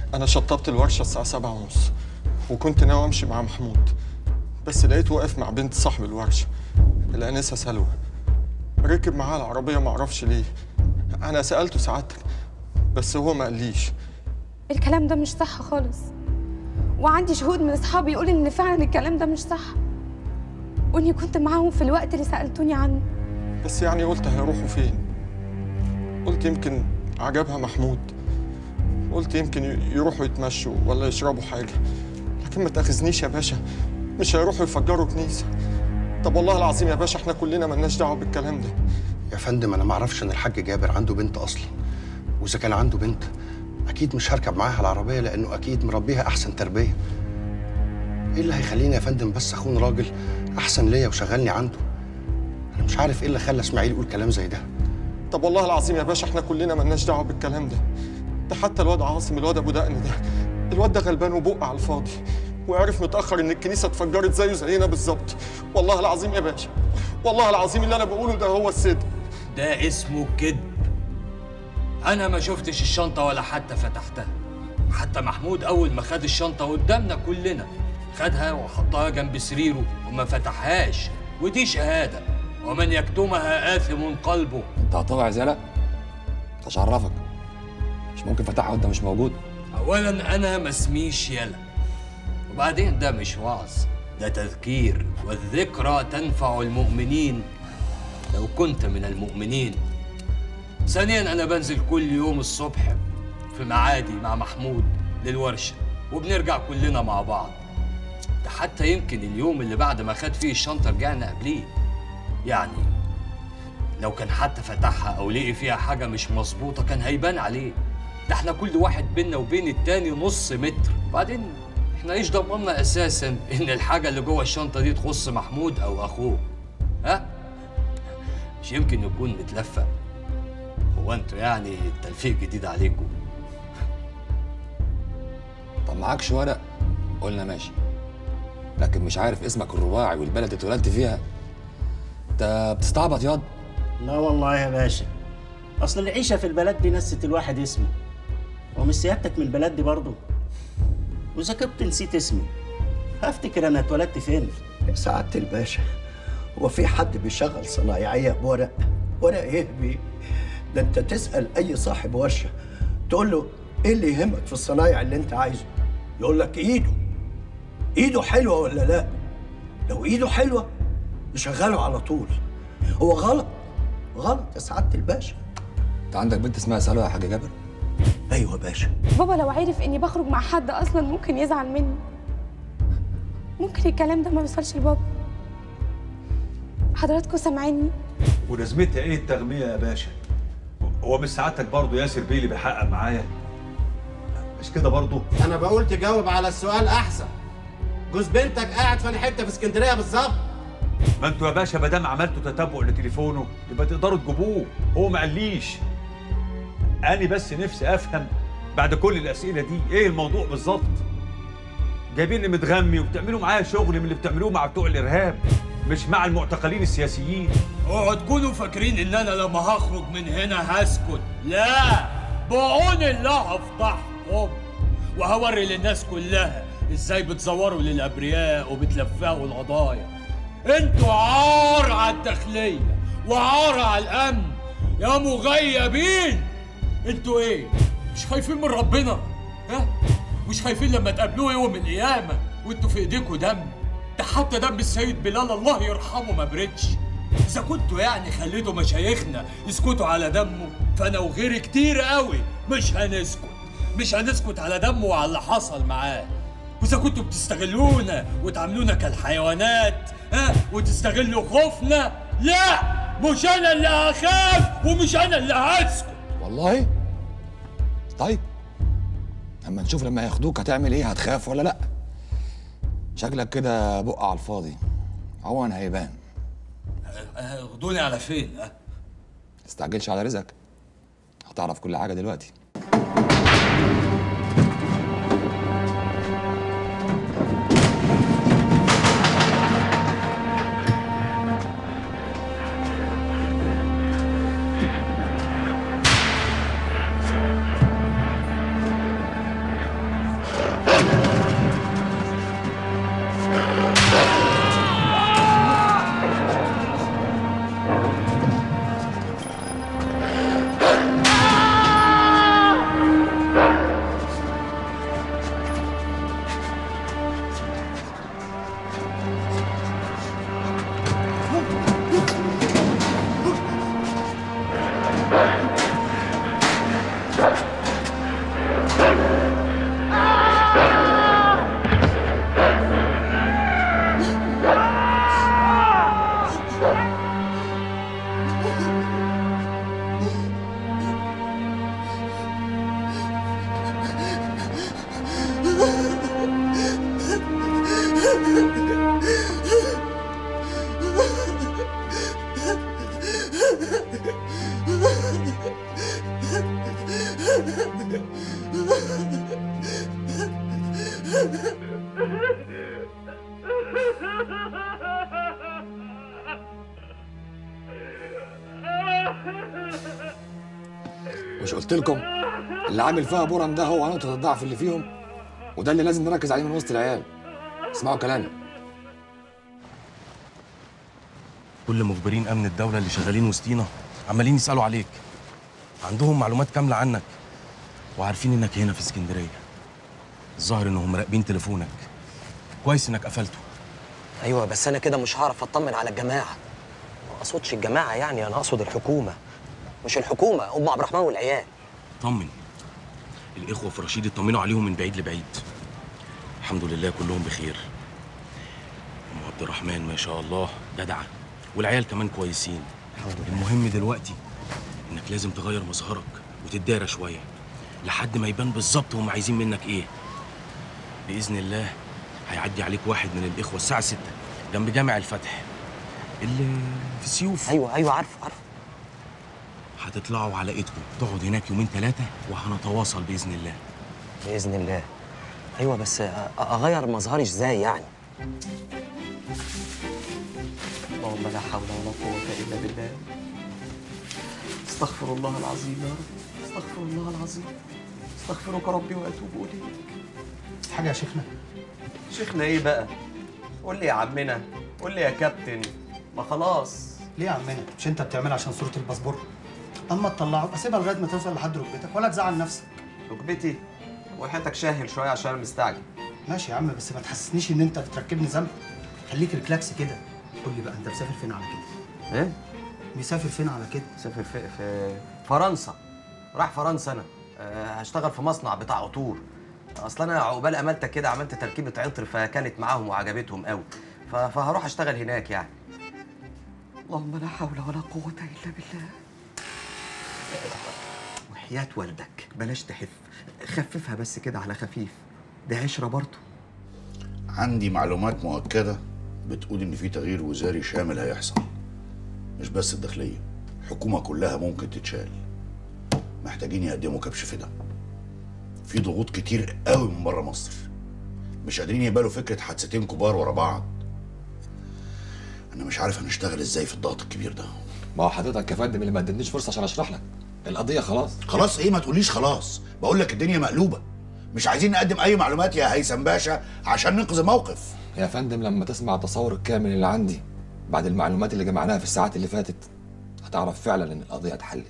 انا شطبت الورشه الساعه سبعة ونص وكنت ناوي امشي مع محمود بس لقيته واقف مع بنت صاحب الورشه الانسه سلوى ركب معاها العربيه ما اعرفش ليه انا سالته سعادتك بس هو ما قاليش الكلام ده مش صح خالص وعندي شهود من اصحابي يقولوا ان فعلا الكلام ده مش صح واني كنت معاهم في الوقت اللي سالتوني عنه بس يعني قلت هيروحوا فين قلت يمكن عجبها محمود قلت يمكن ي- يروحوا يتمشوا ولا يشربوا حاجه لكن ما تاخذنيش يا باشا مش هيروحوا يفجروا كنيسه طب والله العظيم يا باشا احنا كلنا ملناش دعوه بالكلام ده يا فندم انا ما اعرفش ان الحاج جابر عنده بنت اصلا واذا كان عنده بنت اكيد مش هركب معاها العربيه لانه اكيد مربيها احسن تربيه ايه اللي هيخليني يا فندم بس اخون راجل احسن ليا وشغلني عنده انا مش عارف ايه اللي خلى اسماعيل يقول كلام زي ده طب والله العظيم يا باشا احنا كلنا ملناش دعوه بالكلام ده ده حتى الواد عاصم الواد ابو دقن ده الواد ده غلبان وبق على الفاضي وعرف متاخر ان الكنيسه اتفجرت زيه زينا بالظبط والله العظيم يا باشا والله العظيم اللي انا بقوله ده هو الصدق ده اسمه كذب انا ما شفتش الشنطه ولا حتى فتحتها حتى محمود اول ما خد الشنطه قدامنا كلنا خدها وحطها جنب سريره وما فتحهاش ودي شهاده ومن يكتمها آثم قلبه انت هتطلع زياده مش عرفك مش ممكن فتحها وانت مش موجود اولا انا ما اسميش يلا وبعدين ده مش وعظ ده تذكير والذكرى تنفع المؤمنين لو كنت من المؤمنين ثانيا انا بنزل كل يوم الصبح في معادي مع محمود للورشه وبنرجع كلنا مع بعض ده حتى يمكن اليوم اللي بعد ما خد فيه الشنطه رجعنا قبليه يعني لو كان حتى فتحها او لقي فيها حاجه مش مظبوطه كان هيبان عليه ده احنا كل واحد بينا وبين التاني نص متر وبعدين احنا ايش ضمننا اساسا ان الحاجه اللي جوه الشنطه دي تخص محمود او اخوه ها مش يمكن يكون متلفق هو انتوا يعني التلفيق جديد عليكم طب معكش ورق قلنا ماشي لكن مش عارف اسمك الرباعي والبلد اللي اتولدت فيها انت بتستعبط ياض لا والله يا باشا اصل العيشه في البلد دي نست الواحد اسمه ومش سيادتك من البلد دي برضه واذا كنت نسيت اسمي هفتكر انا اتولدت فين يا سعادة الباشا هو في حد بيشغل صنايعية بورق ورق ايه بيه ده انت تسأل اي صاحب ورشة تقول له ايه اللي يهمك في الصنايع اللي انت عايزه يقول لك ايده ايده حلوة ولا لا لو ايده حلوة نشغله على طول هو غلط غلط يا سعادة الباشا انت عندك بنت اسمها سلوى يا حاج جابر ايوه يا باشا بابا لو عرف اني بخرج مع حد اصلا ممكن يزعل مني ممكن الكلام ده ما يوصلش لبابا حضراتكم سامعيني ولازمتها ايه التغمية يا باشا؟ هو مش سعادتك برضه ياسر بيه اللي بيحقق معايا؟ مش كده برضه؟ انا بقول تجاوب على السؤال احسن جوز بنتك قاعد في حته في اسكندريه بالظبط ما انتوا يا باشا ما دام عملتوا تتبع لتليفونه يبقى تقدروا تجيبوه، هو ما قاليش. أنا بس نفسي أفهم بعد كل الأسئلة دي إيه الموضوع بالظبط؟ جايبيني متغمي وبتعملوا معايا شغل من اللي بتعملوه مع بتوع الإرهاب مش مع المعتقلين السياسيين. اوعوا تكونوا فاكرين ان انا لما هخرج من هنا هسكت لا بعون الله هفضحكم وهوري للناس كلها ازاي بتزوروا للابرياء وبتلفقوا القضايا انتوا عار على الداخليه وعار على الامن يا مغيبين انتوا ايه مش خايفين من ربنا ها مش خايفين لما تقابلوه يوم القيامه وانتوا في ايديكوا دم ده حتى دم السيد بلال الله يرحمه ما بردش اذا كنتوا يعني خليتوا مشايخنا يسكتوا على دمه فانا وغيري كتير قوي مش هنسكت مش هنسكت على دمه وعلى اللي حصل معاه واذا كنتوا بتستغلونا وتعاملونا كالحيوانات ها وتستغلوا خوفنا لا مش انا اللي هخاف ومش انا اللي هسكت والله طيب اما نشوف لما ياخدوك هتعمل ايه هتخاف ولا لا شكلك كده بقى على الفاضي عوان هيبان خدوني على فين ها تستعجلش على رزقك هتعرف كل حاجه دلوقتي مش قلت لكم اللي عامل فيها بورم ده هو نقطه الضعف اللي فيهم وده اللي لازم نركز عليه من وسط العيال اسمعوا كلامي كل مخبرين امن الدوله اللي شغالين وسطينا عمالين يسالوا عليك عندهم معلومات كامله عنك وعارفين انك هنا في اسكندريه الظاهر انهم مراقبين تليفونك كويس انك قفلته ايوه بس انا كده مش هعرف اطمن على الجماعه ما اقصدش الجماعه يعني انا اقصد الحكومه مش الحكومه ام عبد الرحمن والعيال طمن الاخوه في رشيد اطمنوا عليهم من بعيد لبعيد الحمد لله كلهم بخير ام عبد الرحمن ما شاء الله جدعه والعيال كمان كويسين المهم دلوقتي انك لازم تغير مظهرك وتتدارى شويه لحد ما يبان بالظبط هم عايزين منك ايه باذن الله هيعدي عليك واحد من الاخوه الساعه 6 جنب جامع الفتح اللي في سيوف ايوه ايوه عارفه عارفه هتطلعوا على ايدكم تقعد هناك يومين ثلاثه وهنتواصل باذن الله باذن الله ايوه بس أ- اغير مظهري ازاي يعني اللهم لا حول ولا قوه الا بالله استغفر الله العظيم يا رب استغفر الله العظيم استغفرك ربي واتوب اليك حاجه يا شيخنا شيخنا ايه بقى قول لي يا عمنا قول لي يا كابتن ما خلاص ليه يا عمنا مش انت بتعملها عشان صوره الباسبور اما تطلعه اسيبها لغايه ما توصل لحد ركبتك ولا تزعل نفسك ركبتي وحياتك شاهل شويه عشان انا مستعجل ماشي يا عم بس ما تحسسنيش ان انت بتركبني ذنب خليك ريلاكس كده قول لي بقى انت مسافر فين على كده ايه مسافر فين على كده مسافر في, في فرنسا راح فرنسا انا أه هشتغل في مصنع بتاع عطور اصل انا عقبال امالتك كده عملت تركيبه عطر فكانت معاهم وعجبتهم قوي ف- فهروح اشتغل هناك يعني اللهم لا حول ولا قوه الا بالله وحياة والدك بلاش تحف خففها بس كده على خفيف دي عشرة برضه عندي معلومات مؤكدة بتقول إن في تغيير وزاري شامل هيحصل مش بس الداخلية الحكومة كلها ممكن تتشال محتاجين يقدموا كبش فدا في ضغوط كتير قوي من بره مصر مش قادرين يقبلوا فكرة حادثتين كبار ورا بعض أنا مش عارف هنشتغل إزاي في الضغط الكبير ده ما هو حضرتك يا فندم اللي ما ادتنيش فرصه عشان اشرح لك القضيه خلاص خلاص إيه ما تقوليش خلاص بقول لك الدنيا مقلوبة مش عايزين نقدم أي معلومات يا هيثم باشا عشان ننقذ الموقف يا فندم لما تسمع التصور الكامل اللي عندي بعد المعلومات اللي جمعناها في الساعات اللي فاتت هتعرف فعلا ان القضيه اتحلت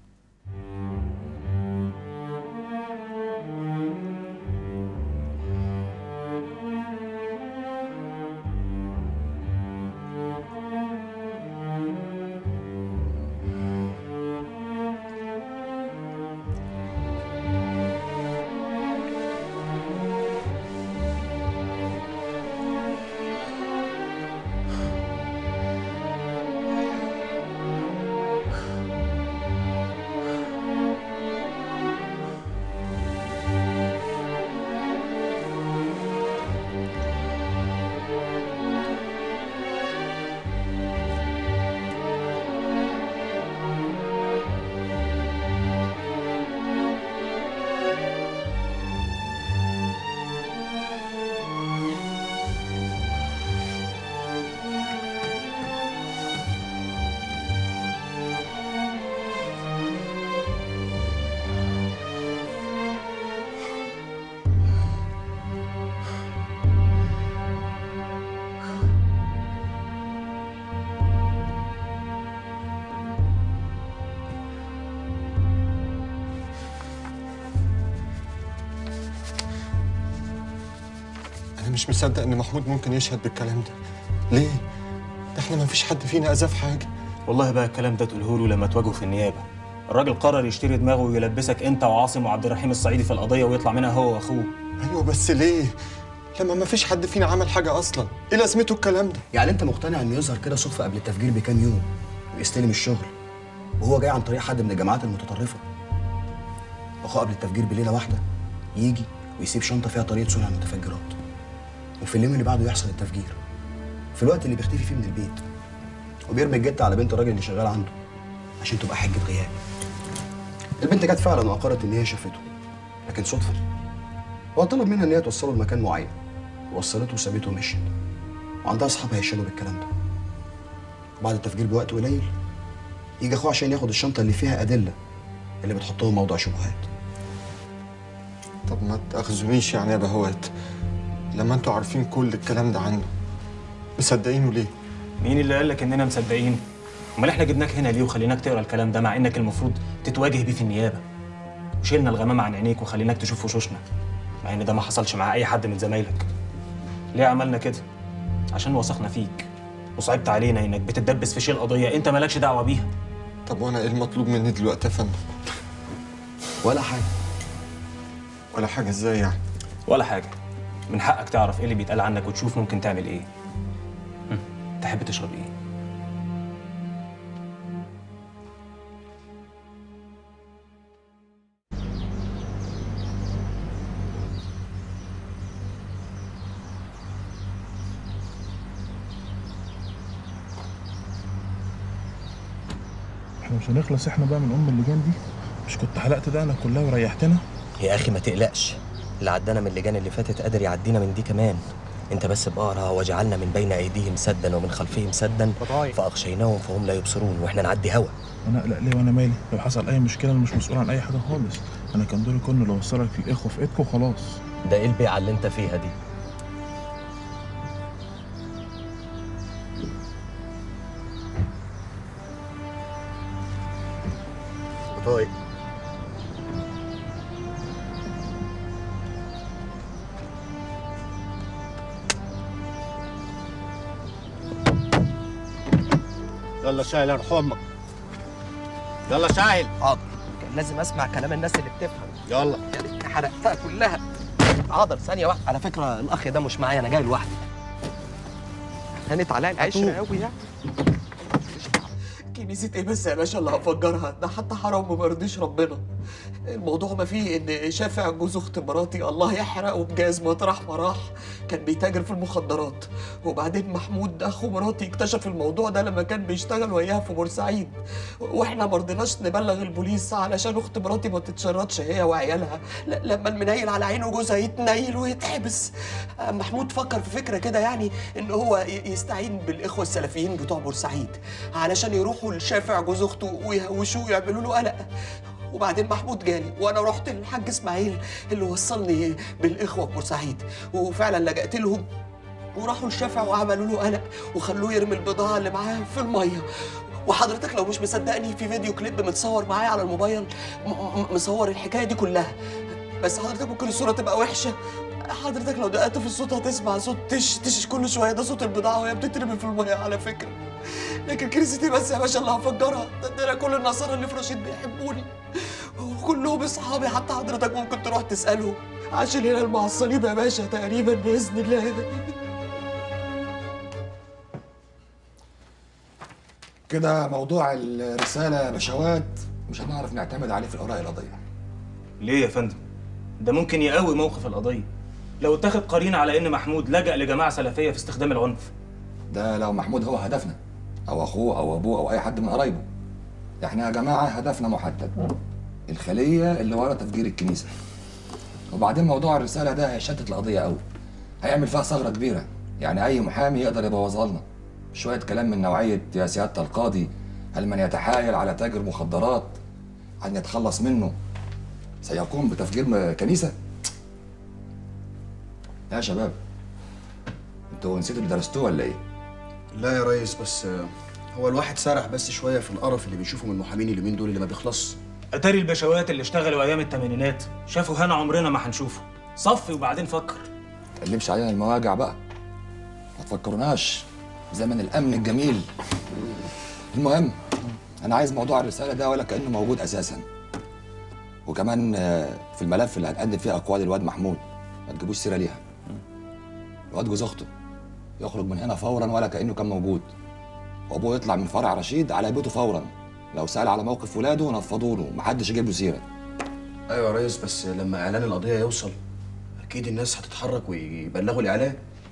انا مش مصدق ان محمود ممكن يشهد بالكلام ده ليه ده احنا ما فيش حد فينا اذاه في حاجه والله بقى الكلام ده تقوله له لما تواجهه في النيابه الراجل قرر يشتري دماغه ويلبسك انت وعاصم وعبد الرحيم الصعيدي في القضيه ويطلع منها هو واخوه ايوه بس ليه لما ما فيش حد فينا عمل حاجه اصلا ايه لازمته الكلام ده يعني انت مقتنع انه يظهر كده صدفه قبل التفجير بكام يوم ويستلم الشغل وهو جاي عن طريق حد من الجماعات المتطرفه واخوه قبل التفجير بليله واحده يجي ويسيب شنطه فيها طريقه صنع المتفجرات وفي اليوم اللي بعده يحصل التفجير في الوقت اللي بيختفي فيه من البيت وبيرمي الجت على بنت الراجل اللي شغال عنده عشان تبقى حجه غياب البنت جت فعلا واقرت ان هي شافته لكن صدفه هو طلب منها ان هي توصله لمكان معين وصلته وسابته ومشيت وعندها اصحاب هيشهدوا بالكلام ده بعد التفجير بوقت قليل يجي اخوه عشان ياخد الشنطه اللي فيها ادله اللي بتحطهم موضوع شبهات طب ما تاخذونيش يعني يا بهوات لما انتوا عارفين كل الكلام ده عنه مصدقينه ليه مين اللي قال لك اننا مصدقين امال احنا جبناك هنا ليه وخليناك تقرا الكلام ده مع انك المفروض تتواجه بيه في النيابه وشيلنا الغمامه عن عينيك وخليناك تشوف وشوشنا مع ان ده ما حصلش مع اي حد من زمايلك ليه عملنا كده عشان وثقنا فيك وصعبت علينا انك بتتدبس في شيل قضيه انت مالكش دعوه بيها طب وانا ايه المطلوب مني دلوقتي يا فندم ولا حاجه ولا حاجه ازاي يعني ولا حاجه من حقك تعرف ايه اللي بيتقال عنك وتشوف ممكن تعمل ايه هم، تحب تشرب ايه احنا مش هنخلص احنا بقى من ام اللجان دي مش كنت حلقت دقنك كلها وريحتنا يا اخي ما تقلقش اللي عدانا من اللجان اللي فاتت قادر يعدينا من دي كمان انت بس بقرا وجعلنا من بين ايديهم سدا ومن خلفهم سدا فاغشيناهم فهم لا يبصرون واحنا نعدي هوا انا اقلق ليه وانا مالي لو حصل اي مشكله انا مش مسؤول عن اي حاجه خالص انا كان دوري كله اللي اوصلك الاخوه في ايدكم وخلاص ده ايه البيعه اللي انت فيها دي طيب يلا شايل ارحم امك يلا شايل حاضر كان لازم اسمع كلام الناس اللي بتفهم يلا يا ريتني حرقتها كلها حاضر ثانيه واحده على فكره الاخ ده مش معايا انا جاي لوحدي هانت عليا العشره قوي يعني كنيسة ايه بس يا باشا اللي هفجرها ده حتى حرام وما يرضيش ربنا الموضوع ما فيه ان شافع جوز اخت مراتي الله يحرقه بجاز مطرح ما راح كان بيتاجر في المخدرات وبعدين محمود اخو مراتي اكتشف الموضوع ده لما كان بيشتغل وياها في بورسعيد واحنا ما رضيناش نبلغ البوليس علشان اخت مراتي ما تتشردش هي وعيالها ل- لما المنيل على عينه جوزها يتنيل ويتحبس محمود فكر في فكره كده يعني ان هو ي- يستعين بالاخوه السلفيين بتوع بورسعيد علشان يروحوا لشافع جوز اخته ويهوشوه ويعملوا له قلق وبعدين محمود جالي وانا رحت للحاج اسماعيل اللي وصلني بالاخوه في بورسعيد وفعلا لجأت لهم وراحوا لشافع وعملوا له قلق وخلوه يرمي البضاعه اللي معاه في الميه وحضرتك لو مش مصدقني في فيديو كليب متصور معايا على الموبايل م- م- مصور الحكايه دي كلها بس حضرتك ممكن الصوره تبقى وحشه حضرتك لو دققت في الصوت هتسمع صوت تش تش كل شويه ده صوت البضاعه وهي بتترمي في الميه على فكره لكن كنيستي بس يا باشا اللي هفجرها ده ده أنا كل النصارى اللي في رشيد بيحبوني وكلهم اصحابي حتى حضرتك ممكن تروح تسالهم عشان هنا المعصلين يا باشا تقريبا باذن الله كده موضوع الرسالة يا بشوات مش هنعرف نعتمد عليه في الأوراق القضية ليه يا فندم ده ممكن يقوي موقف القضيه لو اتخذ قرينه على ان محمود لجأ لجماعه سلفيه في استخدام العنف ده لو محمود هو هدفنا أو أخوه أو أبوه أو أي حد من قرايبه إحنا يا جماعة هدفنا محدد الخلية اللي ورا تفجير الكنيسة وبعدين موضوع الرسالة ده هيشتت القضية أوي هيعمل فيها ثغرة كبيرة يعني أي محامي يقدر يبوظها لنا شوية كلام من نوعية يا سيادة القاضي هل من يتحايل على تاجر مخدرات أن يتخلص منه سيقوم بتفجير م- كنيسة؟ يا شباب انتوا نسيتوا اللي درستوه ولا ايه؟ لا يا ريس بس آه، هو الواحد سرح بس شويه في القرف اللي بيشوفه من المحامين اليومين دول اللي ما بيخلصش اتاري البشوات اللي اشتغلوا ايام الثمانينات شافوا هنا عمرنا ما هنشوفه صفي وبعدين فكر تقلبش علينا المواجع بقى ما تفكروناش زمن الامن الجميل المهم انا عايز موضوع الرساله ده ولا كانه موجود اساسا وكمان آه، في الملف اللي هنقدم فيه اقوال الواد محمود ما تجيبوش سيره ليها الواد جوز اخته يخرج من هنا فورا ولا كانه كان موجود وابوه يطلع من فرع رشيد على بيته فورا لو سال على موقف ولاده نفضوا له محدش يجيب له سيره ايوه يا ريس بس لما اعلان القضيه يوصل اكيد الناس هتتحرك ويبلغوا الاعلان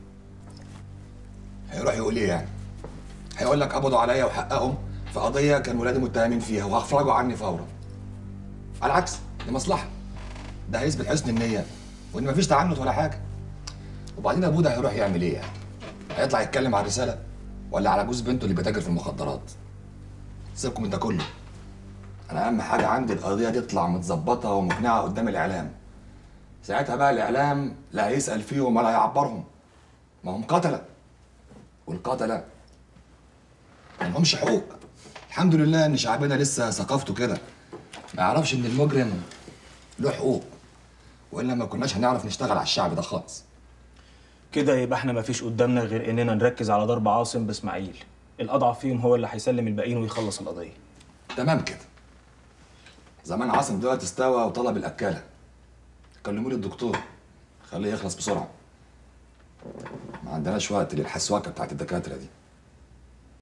هيروح يقول ايه يعني؟ هيقول لك قبضوا عليا وحققهم في قضيه كان ولادي متهمين فيها وهفرجوا عني فورا. على العكس دي مصلحه. ده هيثبت حسن النيه وان مفيش تعنت ولا حاجه. وبعدين ابوه ده هيروح يعمل ايه يعني؟ هيطلع يتكلم على الرساله ولا على جوز بنته اللي بيتاجر في المخدرات؟ سيبكم من ده كله. انا اهم حاجه عندي القضيه دي تطلع متظبطه ومقنعه قدام الاعلام ساعتها بقى الاعلام لا هيسال فيهم ولا هيعبرهم ما هم قتله والقتله ما لهمش حقوق الحمد لله ان شعبنا لسه ثقافته كده ما يعرفش ان المجرم له حقوق والا ما كناش هنعرف نشتغل على الشعب ده خالص كده يبقى احنا مفيش قدامنا غير اننا نركز على ضرب عاصم باسماعيل الاضعف فيهم هو اللي هيسلم الباقيين ويخلص القضيه تمام كده زمان عاصم دلوقتي استوى وطلب الاكاله كلموا لي الدكتور خليه يخلص بسرعه ما عندناش وقت للحسواكه بتاعت الدكاتره دي